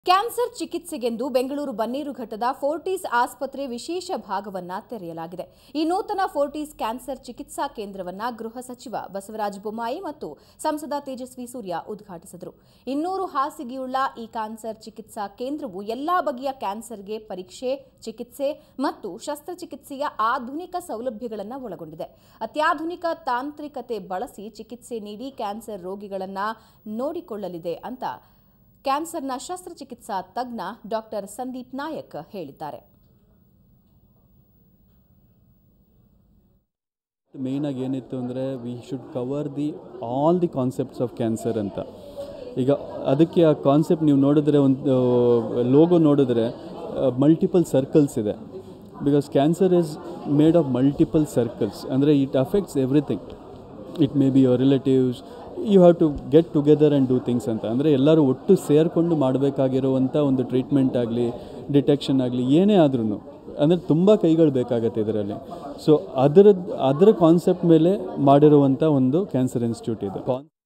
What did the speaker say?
cancer ಚಿಕಿತ್ಸೆಗೆಂದು ಬೆಂಗಳೂರು ಬನ್ನೇರುಘಟ್ಟದ ಫೋರ್ಟಿಸ್ ಆಸ್ಪತ್ರೆ ವಿಶೇಷ ಭಾಗವನ್ನ ತೆರೆಯಲಾಗಿದೆ ಈ ನೂತನ ಫೋರ್ಟಿಸ್ ಕ್ಯಾನ್ಸರ್ ಚಿಕಿತ್ಸಾ ಕೇಂದ್ರವನ್ನ ಗೃಹ ಸಚಿವ ಬಸವರಾಜ ಬೊಮ್ಮಾಯಿ ಮತ್ತು ಸಂಸದ ತೇಜಸ್ವಿ ಸೂರ್ಯ ಉದ್ಘಾಟಿಸಿದರು ಇನ್ನೂರು ಹಾಸಿಗೆಯುಳ್ಳ ಈ ಕ್ಯಾನ್ಸರ್ ಚಿಕಿತ್ಸಾ ಕೇಂದ್ರವು ಎಲ್ಲಾ ಬಗೆಯ ಕ್ಯಾನ್ಸರ್ಗೆ ಪರೀಕ್ಷೆ ಚಿಕಿತ್ಸೆ ಮತ್ತು ಶಸ್ತ್ರಚಿಕಿತ್ಸೆಯ ಆಧುನಿಕ ಸೌಲಭ್ಯಗಳನ್ನು ಒಳಗೊಂಡಿದೆ ಅತ್ಯಾಧುನಿಕ ತಾಂತ್ರಿಕತೆ ಬಳಸಿ ಚಿಕಿತ್ಸೆ ನೀಡಿ ಕ್ಯಾನ್ಸರ್ ರೋಗಿಗಳನ್ನು ನೋಡಿಕೊಳ್ಳಲಿದೆ ಅಂತ ಕ್ಯಾನ್ಸರ್ನ ಶಸ್ತ್ರಚಿಕಿತ್ಸಾ ತಜ್ಞ ಡಾಕ್ಟರ್ ಸಂದೀಪ್ ನಾಯಕ್ ಹೇಳಿದ್ದಾರೆ ಮೇಯ್ನ್ ಆಗಿ ಏನಿತ್ತು ಅಂದರೆ we should cover the all the concepts of cancer ಅಂತ ಈಗ ಅದಕ್ಕೆ ಆ ಕಾನ್ಸೆಪ್ಟ್ ನೀವು ನೋಡಿದ್ರೆ ಒಂದು ಲೋಗೋ ನೋಡಿದ್ರೆ ಮಲ್ಟಿಪಲ್ ಸರ್ಕಲ್ಸ್ ಇದೆ because cancer is made of multiple circles ಅಂದರೆ it affects everything it may be your relatives you have to get together and do things ಅಂತ ಅಂದರೆ ಎಲ್ಲರೂ ಒಟ್ಟು ಸೇರಿಕೊಂಡು ಮಾಡಬೇಕಾಗಿರುವಂಥ ಒಂದು ಟ್ರೀಟ್ಮೆಂಟ್ ಆಗಲಿ ಡಿಟೆಕ್ಷನ್ ಆಗಲಿ ಏನೇ ಆದ್ರೂ ಅಂದರೆ ತುಂಬ ಕೈಗಳು ಬೇಕಾಗತ್ತೆ ಇದರಲ್ಲಿ ಸೊ ಅದರದ್ದು ಅದರ ಕಾನ್ಸೆಪ್ಟ್ ಮೇಲೆ ಮಾಡಿರುವಂಥ ಒಂದು ಕ್ಯಾನ್ಸರ್ ಇನ್ಸ್ಟಿಟ್ಯೂಟ್ ಇದು ಕಾನ್